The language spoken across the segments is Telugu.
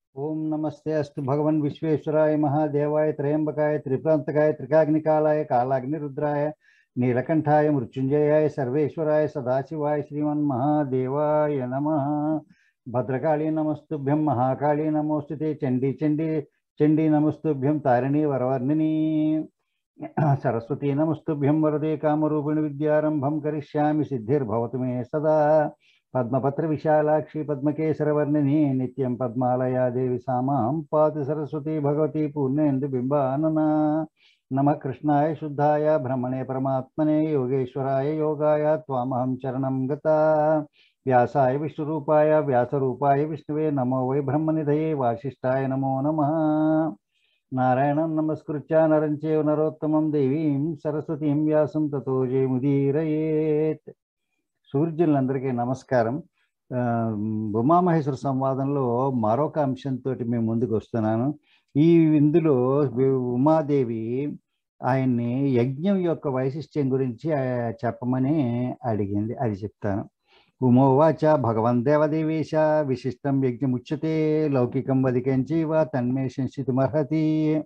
ఓం నమస్తే అస్తు భగవన్ విశ్వేశ్వరాయ మహాదేవాయ త్రయంబకాయ త్రిప్రాంతకాయ త్రికాగ్నికాలాయ కాలాగ్ని రుద్రాయ నీలకంఠాయ మృత్యుంజయాయ సర్వేశ్వరాయ సదాశివాయ శ్రీమన్ మహాదేవాయ నమ భద్రకాళీ నమస్తుభ్యం మహాకాళీ నమోస్తుతే చండీ చండీ చండీ నమస్తుభ్యం తారిణీ వరవర్ణిని సరస్వతీ నమస్తుభ్యం వరదే కామరూపిణి విద్యారంభం కరిష్యామి సిద్ధిర్భవతు మే సదా పద్మపత్ర విశాలాక్షి పద్మకేశరవర్ణిని నిత్యం పద్మాలయా దేవి సామాం పాతి సరస్వతి భగవతి పూర్ణేందు బింబానన నమ కృష్ణాయ శుద్ధాయ బ్రహ్మణే పరమాత్మనే యోగేశ్వరాయ యోగాయ త్వామహం చరణం గత వ్యాసాయ విష్ణురూపాయ వ్యాసరూపాయ విష్ణువే నమో వై బ్రహ్మనిధయే వాసిష్ఠాయ నమో నమ నారాయణం నమస్కృత్య నరం చేవ నరోత్తమం దేవీం సరస్వతీం వ్యాసం తతో జయముదీరయేత్ సూర్యులందరికీ నమస్కారం ఆ, ఉమామహేశ్వర సంవాదంలో మరొక అంశంతో మేము ముందుకు వస్తున్నాను ఈ ఇందులో వి- ఉమాదేవి ఆయన్ని యజ్ఞం యొక్క వైశిష్ట్యం గురించి ఆ, చెప్పమని అడిగింది అది చెప్తాను ఉమోవాచ భగవన్ దేవదేవేశ విశిష్టం యజ్ఞముచ్యతే లౌకికం వదికంచీవ తన్మే సంస్థితుమర్హతి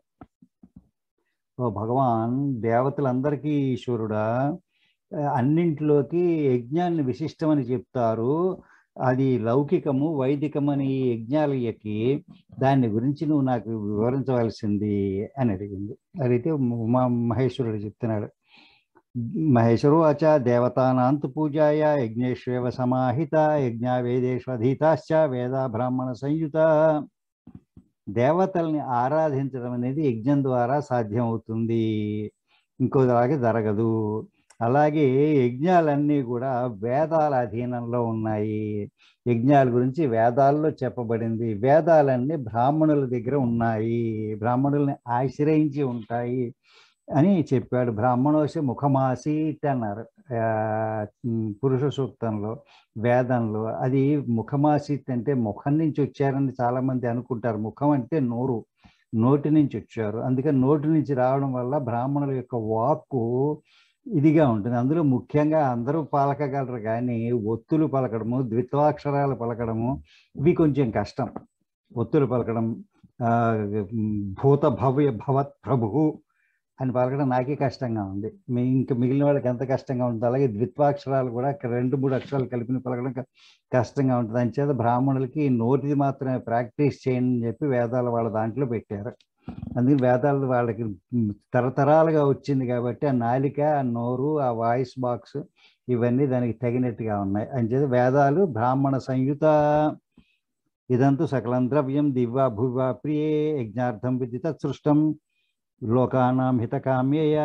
ఓ భగవాన్ దేవతలందరికీ ఈశ్వరుడా ఆ, అన్నింటిలోకి యజ్ఞాన్ని విశిష్టమని చెప్తారు అది లౌకికము వైదికమని ఈ యజ్ఞాలయకి దాని గురించి నువ్వు నాకు వివరించవలసింది అని అడిగింది అడిగితే ఉమా మహేశ్వరుడు చెప్తున్నాడు మహేశ్వరువాచ దేవతానాంతు పూజాయ యజ్ఞేష్వేవ సమాహిత యజ్ఞ వేదేష్వధీతాశ్చ వేద బ్రాహ్మణ సంయుత దేవతల్ని ఆరాధించడం అనేది యజ్ఞం ద్వారా సాధ్యం అవుతుంది ఇంకోలాగే జరగదు అలాగే యజ్ఞాలన్నీ కూడా వేదాల అధీనంలో ఉన్నాయి యజ్ఞాల గురించి వేదాల్లో చెప్పబడింది వేదాలన్నీ బ్రాహ్మణుల దగ్గర ఉన్నాయి బ్రాహ్మణుల్ని ఆశ్రయించి ఉంటాయి అని చెప్పాడు బ్రాహ్మణోశ ముఖమాసీత్ అన్నారు ఆ, ఉమ్, పురుష సూక్తంలో వేదంలో అది ముఖమాసీత్ అంటే ముఖం నుంచి వచ్చారని చాలా మంది అనుకుంటారు ముఖం అంటే నోరు నోటి నుంచి వచ్చారు అందుకని నోటి నుంచి రావడం వల్ల బ్రాహ్మణుల యొక్క వాక్కు ఇదిగా ఉంటుంది అందులో ముఖ్యంగా అందరూ పలకగలరు కానీ ఒత్తులు పలకడము ద్విత్వాక్షరాలు పలకడము ఇవి కొంచెం కష్టం ఒత్తులు పలకడం ఆ, భూత భవ్య భవత్ ప్రభు అని పలకడం నాకే కష్టంగా ఉంది మీ ఇంకా మిగిలిన వాళ్ళకి ఎంత కష్టంగా ఉంటుంది అలాగే ద్విత్వాక్షరాలు కూడా రెండు మూడు అక్షరాలు కలిపిన పలకడం క- కష్టంగా ఉంటుంది అంచేత బ్రాహ్మణులకి నోటిది మాత్రమే ప్రాక్టీస్ చేయండి అని చెప్పి వేదాలు వాళ్ళ దాంట్లో పెట్టారు అందుకని వేదాలు వాళ్ళకి ఉమ్, తరతరాలుగా వచ్చింది కాబట్టి ఆ నాలిక ఆ నోరు ఆ వాయిస్ బాక్స్ ఇవన్నీ దానికి తగినట్టుగా ఉన్నాయి అంచేత వేదాలు బ్రాహ్మణ సంయుత ఇదంతా సకలం ద్రవ్యం దివ్వా భువా ప్రియే యజ్ఞార్థం విదిత సృష్టం లోకానాం హితకామ్యయ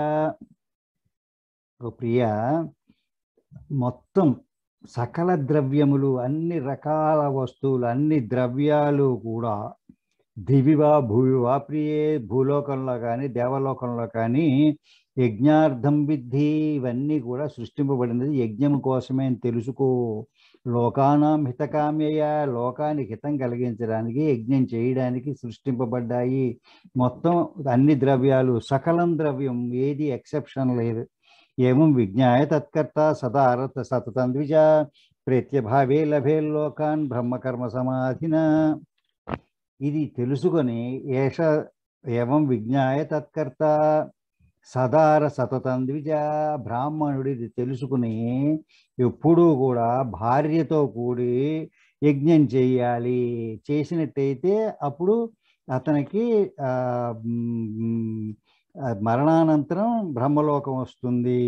ఓ ప్రియ మొత్తం సకల ద్రవ్యములు అన్ని రకాల వస్తువులు అన్ని ద్రవ్యాలు కూడా దివివా భూవివా ప్రియే భూలోకంలో కానీ దేవలోకంలో కానీ యజ్ఞార్థం విద్ధి ఇవన్నీ కూడా సృష్టింపబడినది యజ్ఞం కోసమే అని తెలుసుకో లోకానాం హితకామ్యయ లోకానికి హితం కలిగించడానికి యజ్ఞం చేయడానికి సృష్టింపబడ్డాయి మొత్తం అన్ని ద్రవ్యాలు సకలం ద్రవ్యం ఏది ఎక్సెప్షన్ లేదు ఏమం విజ్ఞాయ తత్కర్త సదా అరత సతతం ద్విజ ప్రేత్యభావే లభే లోకాన్ బ్రహ్మకర్మ సమాధిన ఇది తెలుసుకొని ఏష ఏవం విజ్ఞాయ తత్కర్త సదార సతతం ద్విజ బ్రాహ్మణుడు ఇది తెలుసుకుని ఎప్పుడూ కూడా భార్యతో కూడి యజ్ఞం చేయాలి చేసినట్టయితే అప్పుడు అతనికి ఆ, మ్, ఆ, మరణానంతరం బ్రహ్మలోకం వస్తుంది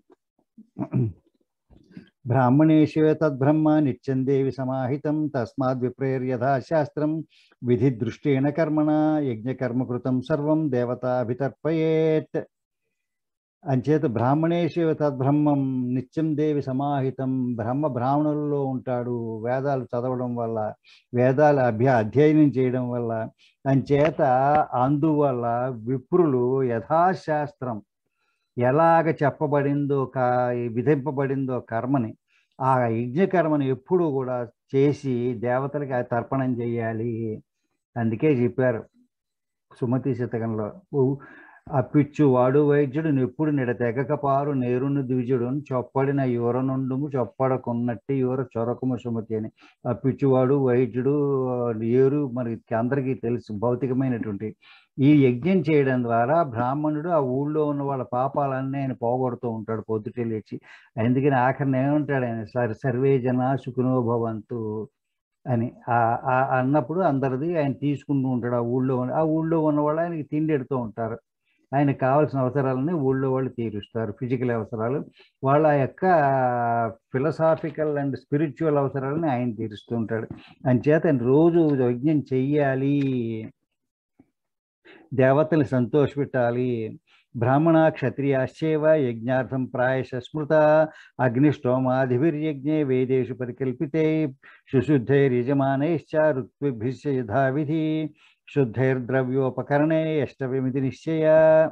బ్రాహ్మణేషు తద్బ్రహ్మ నిత్యం దేవి సమాహితం తస్మాద్ విప్రేర్యథా శాస్త్రం విధి దృష్టేన కర్మణ యజ్ఞకర్మకృతం సర్వం దేవతాభితర్పయేత్ అంచేత బ్రాహ్మణేషు తద్బ్రహ్మం నిత్యం దేవి సమాహితం బ్రహ్మ బ్రాహ్మణుల్లో ఉంటాడు వేదాలు చదవడం వల్ల వేదాలు అభ్య అధ్యయనం చేయడం వల్ల అంచేత అందువల్ల విప్రులు యథాశాస్త్రం ఎలాగ చెప్పబడిందో కా విధింపబడిందో కర్మని ఆ యజ్ఞకర్మని ఎప్పుడు కూడా చేసి దేవతలకి ఆ తర్పణం చేయాలి అందుకే చెప్పారు సుమతి శతకంలో "ఉ- అప్పిచ్చు వాడు వైద్యుడు నెప్పుడు నిడతెగక పారు నేరును ద్విజుడు చొప్పడిన యువర నుండుము చొప్పడకున్నట్టి యువర చొరకము సుమతి అని అప్పిచ్చువాడు వైద్యుడు ఏరు మనకి అందరికీ తెలుసు భౌతికమైనటువంటి ఈ యజ్ఞం చేయడం ద్వారా బ్రాహ్మణుడు ఆ ఊళ్ళో ఉన్న వాళ్ళ పాపాలన్నీ ఆయన పోగొడుతూ ఉంటాడు పొద్దుటే లేచి అందుకని ఆఖరిని ఏమంటాడు ఆయన సర్ సర్వే జన సుఖినో భవంతు అని ఆ- ఆ- అన్నప్పుడు అందరిది ఆయన తీసుకుంటూ ఉంటాడు ఆ ఊళ్ళో ఉన్న- ఆ ఊళ్ళో ఉన్న వాళ్ళు ఆయనకి తిండి ఎడుతూ ఉంటారు ఆయనకు కావాల్సిన అవసరాలని ఊళ్ళో వాళ్ళు తీరుస్తారు ఫిజికల్ అవసరాలు వాళ్ళ యొక్క ఫిలసాఫికల్ అండ్ స్పిరిచువల్ అవసరాలని ఆయన తీరుస్తూ ఉంటాడు అంచేత ఆయన రోజు యజ్ఞం చెయ్యాలి దేవతల్ని సంతోషపెట్టాలి బ్రాహ్మణ క్షత్రియాశ్చేవ యజ్ఞార్థం ప్రాయశ స్మృత అగ్నిష్టోమాధిభిర్యజ్ఞే వేదేషు పరికల్పితే సుశుద్ధైర్యజమానైశ్చ ఋత్విభిశ్చ యథావిధి శుద్ధైర్ద్రవ్యోపకరణే అష్టవిమితి నిశ్చయ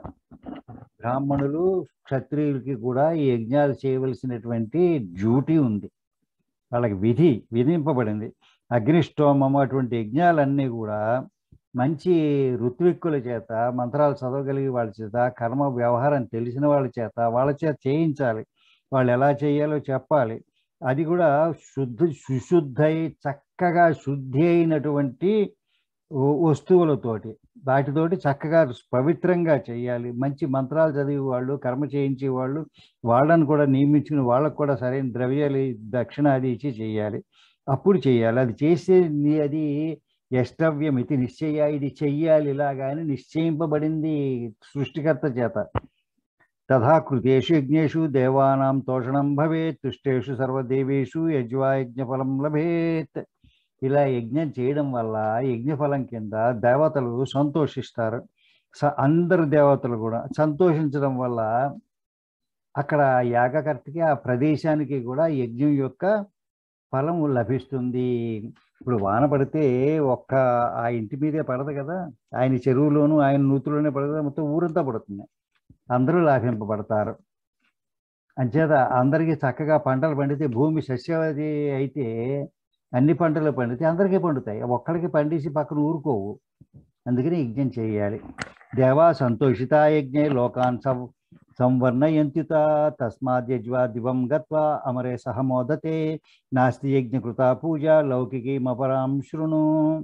బ్రాహ్మణులు క్షత్రియులకి కూడా ఈ యజ్ఞాలు చేయవలసినటువంటి డ్యూటీ ఉంది వాళ్ళకి విధి విధింపబడింది అగ్నిష్టోమం అటువంటి యజ్ఞాలన్నీ కూడా మంచి ఋత్విక్కుల చేత మంత్రాలు చదవగలిగే వాళ్ళ చేత కర్మ వ్యవహారం తెలిసిన వాళ్ళ చేత వాళ్ళ చేత చేయించాలి వాళ్ళు ఎలా చేయాలో చెప్పాలి అది కూడా శుద్ధ సుశుద్ధై చక్కగా శుద్ధి అయినటువంటి వ- వస్తువులతోటి వాటితోటి చక్కగా పవిత్రంగా చేయాలి మంచి మంత్రాలు చదివే వాళ్ళు కర్మ చేయించే వాళ్ళు వాళ్ళని కూడా నియమించుకుని వాళ్ళకు కూడా సరైన ద్రవ్యాలు దక్షిణ అది ఇచ్చి చేయాలి అప్పుడు చేయాలి అది చేస్తే నీ- అది యష్టవ్యం ఇది నిశ్చయ ఇది చెయ్యాలి ఇలాగా అని నిశ్చయింపబడింది సృష్టికర్త చేత తథా కృతేషు యజ్ఞేషు దేవానాం తోషణం భవేత్ తుష్టేషు సర్వదేవేషు యజ్వాయజ్ఞఫలం లభేత్ ఇలా యజ్ఞం చేయడం వల్ల యజ్ఞఫలం కింద దేవతలు సంతోషిస్తారు స అందరు దేవతలు కూడా సంతోషించడం వల్ల అక్కడ యాగకర్తకి ఆ ప్రదేశానికి కూడా యజ్ఞం యొక్క ఫలము లభిస్తుంది ఇప్పుడు వాన పడితే ఒక్క ఆ ఇంటి మీదే పడదు కదా ఆయన చెరువులోను ఆయన నూతులోనే పడదు కదా, మొత్తం ఊరంతా పడుతుంది అందరూ లాభింపబడతారు అంచేత అందరికీ చక్కగా పంటలు పండితే భూమి సస్యవతి అయితే అన్ని పంటలు పండితే అందరికీ పండుతాయి ఒక్కడికి పండించి పక్కన ఊరుకోవు అందుకని యజ్ఞం చేయాలి దేవా సంతోషిత యజ్ఞే లోకాన్ సం సంవర్ణయంత్యుత తస్మాద్యజ్వా దివం గత్వా అమరే సహ మోదతే నాస్తి యజ్ఞకృత పూజ లౌకికీమపరాం శృణు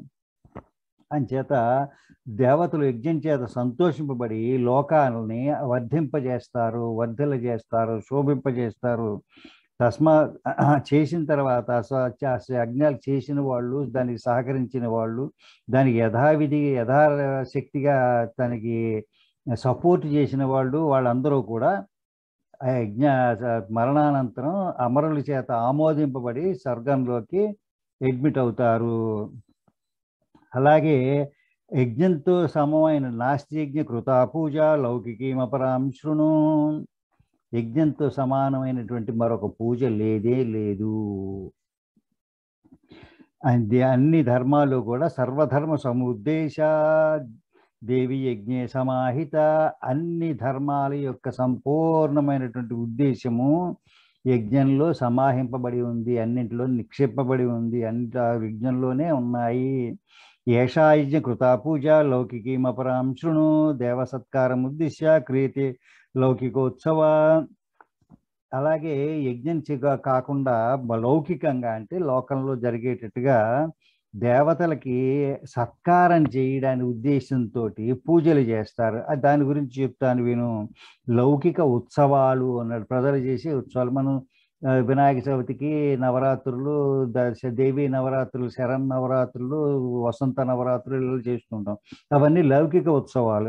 అంచేత దేవతలు యజ్ఞం చేత సంతోషింపబడి లోకాలని వర్ధింపజేస్తారు వర్ధల చేస్తారు శోభింపజేస్తారు తస్మా చేసిన తర్వాత స- చ- యజ్ఞాలు చేసిన వాళ్ళు దానికి సహకరించిన వాళ్ళు దానికి యథావిధి యథాశక్తిగా దానికి సపోర్ట్ చేసిన వాళ్ళు వాళ్ళందరూ కూడా ఆ యజ్ఞ మరణానంతరం అమరుల చేత ఆమోదింపబడి స్వర్గంలోకి అడ్మిట్ అవుతారు అలాగే యజ్ఞంతో సమమైన నాస్తి యజ్ఞ కృతా పూజ లౌకికీమపరాం శృణు యజ్ఞంతో సమానమైనటువంటి మరొక పూజ లేదే లేదు అంతే అన్ని ధర్మాలు కూడా సర్వధర్మ సముద్దేశ దేవి యజ్ఞే సమాహిత అన్ని ధర్మాల యొక్క సంపూర్ణమైనటువంటి ఉద్దేశము యజ్ఞంలో సమాహింపబడి ఉంది అన్నింటిలో నిక్షిప్పబడి ఉంది అన్ని ఆ యజ్ఞంలోనే ఉన్నాయి ఏషా యజ్ఞ కృతా పూజ లౌకికీమపరాం శృణు దేవ సత్కారం ఉద్దేశ్య క్రియతే లౌకికోత్సవ అలాగే యజ్ఞం చిగా కాకుండా బ- లౌకికంగా అంటే లోకంలో జరిగేటట్టుగా దేవతలకి సత్కారం చేయడానికి ఉద్దేశంతో పూజలు చేస్తారు అది దాని గురించి చెప్తాను విను లౌకిక ఉత్సవాలు అన్నాడు ప్రజలు చేసే ఉత్సవాలు మనం ఆ, వినాయక చవితికి నవరాత్రులు దశ దేవి నవరాత్రులు శరణ్ నవరాత్రులు వసంత నవరాత్రులు ఇలా చేసుకుంటాం అవన్నీ లౌకిక ఉత్సవాలు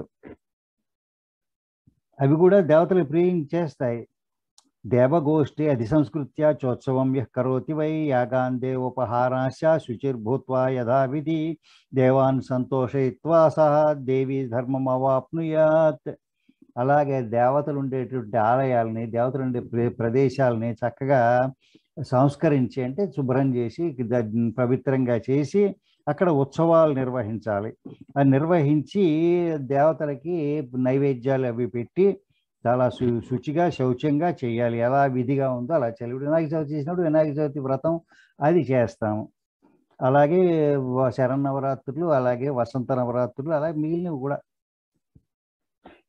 అవి కూడా దేవతలు ప్రియించేస్తాయి దేవగోష్ఠి అధిసంస్కృత్య చోత్సవం యః కరోతి వై యాగాన్ దేవోపహారాశ శుచిర్భూత్వా యథావిధి దేవాన్ సంతోషయిత్వా సహ దేవి ధర్మం అవాప్నుయాత్ అలాగే దేవతలు ఉండేటువంటి ఆలయాలని దేవతలు ఉండే ప్ర- ప్రదేశాలని చక్కగా సంస్కరించి అంటే శుభ్రం చేసి ద- పవిత్రంగా చేసి అక్కడ ఉత్సవాలు నిర్వహించాలి అది నిర్వహించి దేవతలకి నైవేద్యాలు అవి పెట్టి చాలా శు శుచిగా శౌచ్యంగా చేయాలి ఎలా విధిగా ఉందో అలా చేయాలి ఇప్పుడు వినాయక చవితి చేసినప్పుడు వినాయక చవితి వ్రతం అది చేస్తాము అలాగే వ- శరన్నవరాత్రులు అలాగే వసంత నవరాత్రులు అలాగే మిగిలినవి కూడా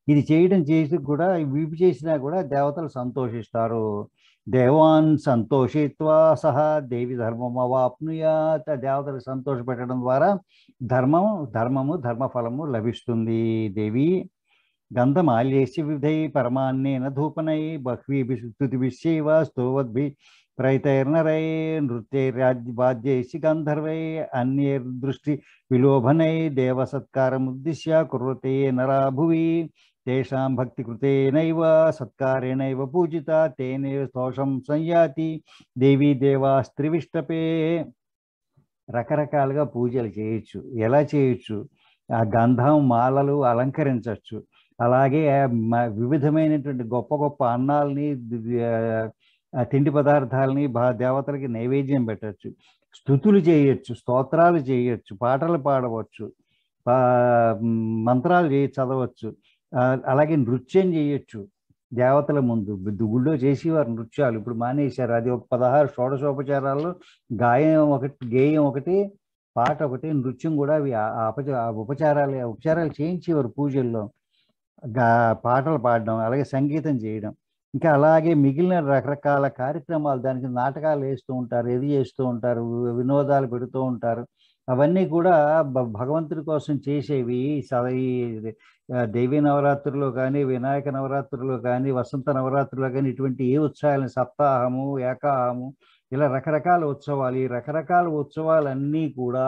ఇది చేయడం చేసి కూడా ఇవి చేసినా కూడా దేవతలు సంతోషిస్తారు దేవాన్ సంతోషిత్వా సహా దేవి ధర్మం అవాప్నుయాత్ దేవతలు సంతోషపెట్టడం ద్వారా ధర్మము ధర్మము ధర్మఫలము లభిస్తుంది దేవి గంధమాల్యేసి విధై పరమాన్నేన ధూపనై బహ్వీభి స్తుతిభిశ్చైవ స్తోవద్భి ప్రైతైర్నరై నృత్యైర్వాద్యైసి గంధర్వై అన్యైర్దృష్టి విలోభనై దేవసత్కారముద్దిశ్య కుర్వతే నరా భువి తేషాం భక్తి కృతేనైవ సత్కారేణైవ పూజిత తేనైవ స్తోషం సంయాతి దేవీ దేవాస్త్రివిష్టపే రకరకాలుగా పూజలు చేయొచ్చు ఎలా చేయొచ్చు ఆ గంధం మాలలు అలంకరించవచ్చు అలాగే మ- వివిధమైనటువంటి గొప్ప గొప్ప అన్నాల్ని ది- ఆ తిండి పదార్థాలని బా దేవతలకి నైవేద్యం పెట్టచ్చు స్థుతులు చేయొచ్చు స్తోత్రాలు చేయొచ్చు పాటలు పాడవచ్చు పా- మంత్రాలు చేయ చదవచ్చు ఆ, అలాగే నృత్యం చేయొచ్చు దేవతల ముందు గుళ్ళో చేసేవారు నృత్యాలు ఇప్పుడు మానేశారు అది ఒక పదహారు షోడశోపచారాల్లో గాయం ఒకటి గేయం ఒకటి పాట ఒకటి నృత్యం కూడా అవి ఆ- ఆ అపచ ఆ ఉపచారాలు ఆ ఉపచారాలు చేయించేవారు పూజల్లో గా పాటలు పాడడం అలాగే సంగీతం చేయడం ఇంకా అలాగే మిగిలిన రకరకాల కార్యక్రమాలు దానికి నాటకాలు వేస్తూ ఉంటారు ఇది చేస్తూ ఉంటారు వినోదాలు పెడుతూ ఉంటారు అవన్నీ కూడా భ- భగవంతుడి కోసం చేసేవి స- ఈ ఆ, దేవీ నవరాత్రుల్లో కానీ వినాయక నవరాత్రుల్లో కానీ వసంత నవరాత్రుల్లో కానీ ఇటువంటి ఏ ఉత్సవాలని సప్తాహము ఏకాహము ఇలా రకరకాల ఉత్సవాలు ఈ రకరకాల ఉత్సవాలన్నీ కూడా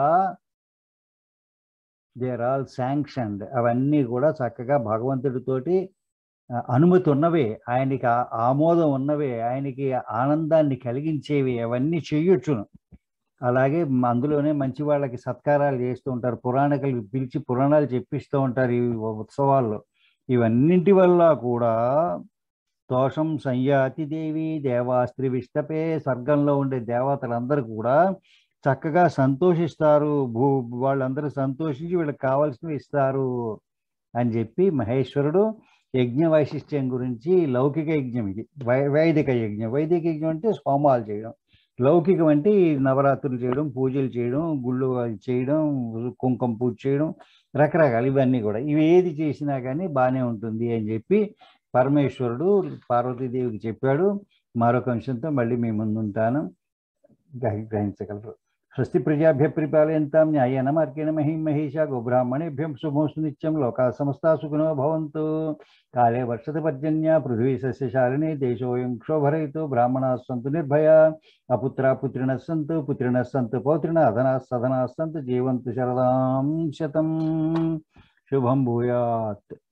దే ఆర్ ఆల్ శాంక్షన్డ్ అవన్నీ కూడా చక్కగా భగవంతుడితోటి ఆ, అనుమతి ఉన్నవే ఆయనకి ఆ- ఆమోదం ఉన్నవే ఆయనకి ఆనందాన్ని కలిగించేవి అవన్నీ చెయ్యొచ్చును అలాగే మ- అందులోనే మంచి వాళ్ళకి సత్కారాలు చేస్తూ ఉంటారు పురాణికలు పిలిచి పురాణాలు చెప్పిస్తూ ఉంటారు ఈ ఉత్సవాల్లో ఇవన్నింటి వల్ల కూడా దోషం సంయాతి దేవి దేవాస్త్రి విష్టపే స్వర్గంలో ఉండే దేవతలందరూ కూడా చక్కగా సంతోషిస్తారు భూ వాళ్ళందరూ సంతోషించి వీళ్ళకి కావాల్సినవి ఇస్తారు అని చెప్పి మహేశ్వరుడు యజ్ఞ వైశిష్ట్యం గురించి లౌకిక యజ్ఞం ఇది వై వైదిక యజ్ఞం వైదిక యజ్ఞం అంటే హోమాలు చేయడం లౌకికం అంటే ఈ నవరాత్రులు చేయడం పూజలు చేయడం గుళ్ళు అవి చేయడం కుంకుమ పూజ చేయడం రకరకాలు ఇవన్నీ కూడా ఇవి ఏది చేసినా కానీ బాగానే ఉంటుంది అని చెప్పి పరమేశ్వరుడు పార్వతీదేవికి చెప్పాడు మరొక అంశంతో మళ్ళీ మీ ముందుంటాను గ్రహి గ్రహించగలరు స్వస్తి ప్రజాభ్య పరిపాలయంతాం న్యాయేన మార్గేణ మహిం మహిషా గోబ్రాహ్మణేభ్యం శుభోస్తు నిత్యం లోకా సమస్తా సుఖినో భవంతు కాలే వర్షత పర్జన్య పృథివీ సస్యశాలిని దేశోయం క్షోభరయితు బ్రాహ్మణా సంతు నిర్భయ అపుత్ర పుత్రిణ సంతు పుత్రిణ సంతు పౌత్రిణ అధనా సధనా సంతు జీవంతు శరదాం శతం శుభం భూయాత్